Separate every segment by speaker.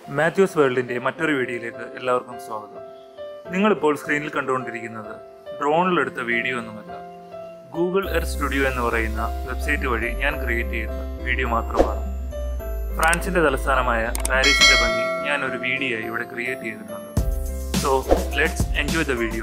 Speaker 1: മാത്യൂസ് വേൾഡിന്റെ മറ്റൊരു വീഡിയോയിലേക്ക് എല്ലാവർക്കും സ്വാഗതം നിങ്ങളിപ്പോൾ സ്ക്രീനിൽ കണ്ടുകൊണ്ടിരിക്കുന്നത് ഡ്രോണിലെടുത്ത വീഡിയോ ഒന്നുമല്ല ഗൂഗിൾ എർത്ത് സ്റ്റുഡിയോ എന്ന് പറയുന്ന വെബ്സൈറ്റ് വഴി ഞാൻ ക്രിയേറ്റ് ചെയ്ത വീഡിയോ മാത്രമാണ് ഫ്രാൻസിന്റെ തലസ്ഥാനമായ പാരീസിന്റെ ഭംഗി ഞാൻ ഒരു വീഡിയോ ഇവിടെ ക്രിയേറ്റ് ചെയ്തിട്ടുണ്ട് so let's enjoy the video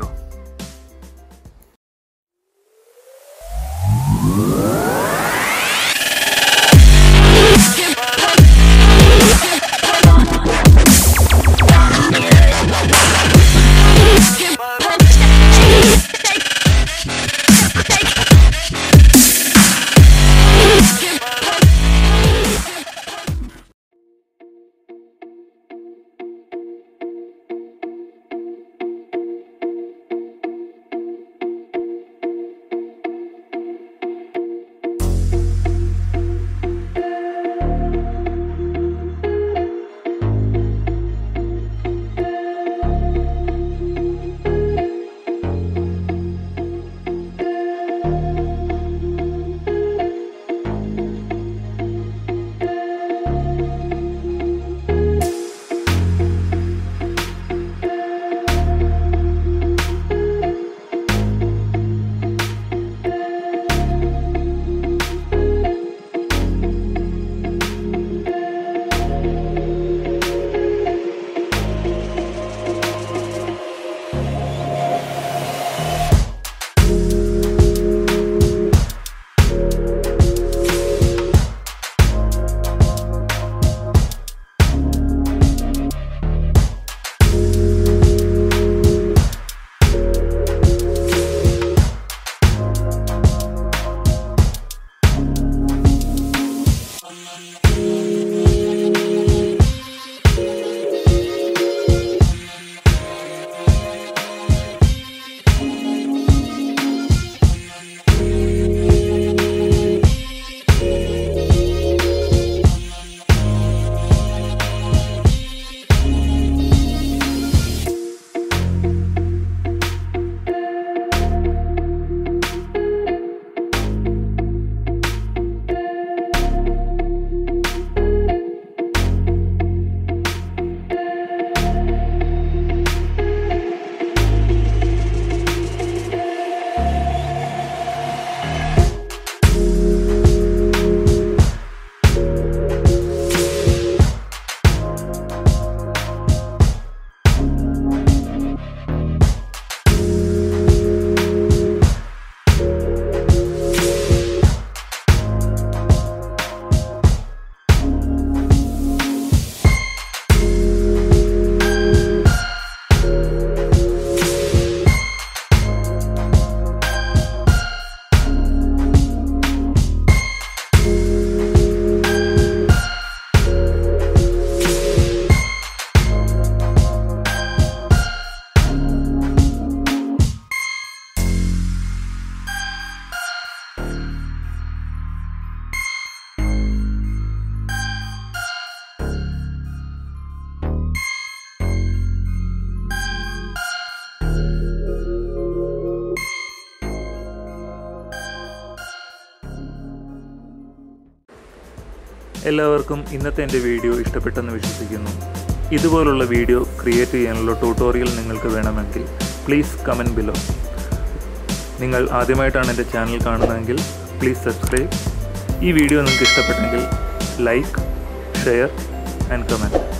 Speaker 1: എല്ലാവർക്കും ഇന്നത്തെ എൻ്റെ വീഡിയോ ഇഷ്ടപ്പെട്ടെന്ന് വിശ്വസിക്കുന്നു ഇതുപോലുള്ള വീഡിയോ ക്രിയേറ്റ് ചെയ്യാനുള്ള ട്യൂട്ടോറിയൽ നിങ്ങൾക്ക് വേണമെങ്കിൽ പ്ലീസ് കമൻറ്റ് ബിലോ നിങ്ങൾ ആദ്യമായിട്ടാണ് എൻ്റെ ചാനൽ കാണുന്നതെങ്കിൽ പ്ലീസ് സബ്സ്ക്രൈബ് ഈ വീഡിയോ നിങ്ങൾക്ക് ഇഷ്ടപ്പെട്ടെങ്കിൽ ലൈക്ക് ഷെയർ ആൻഡ് കമൻറ്റ്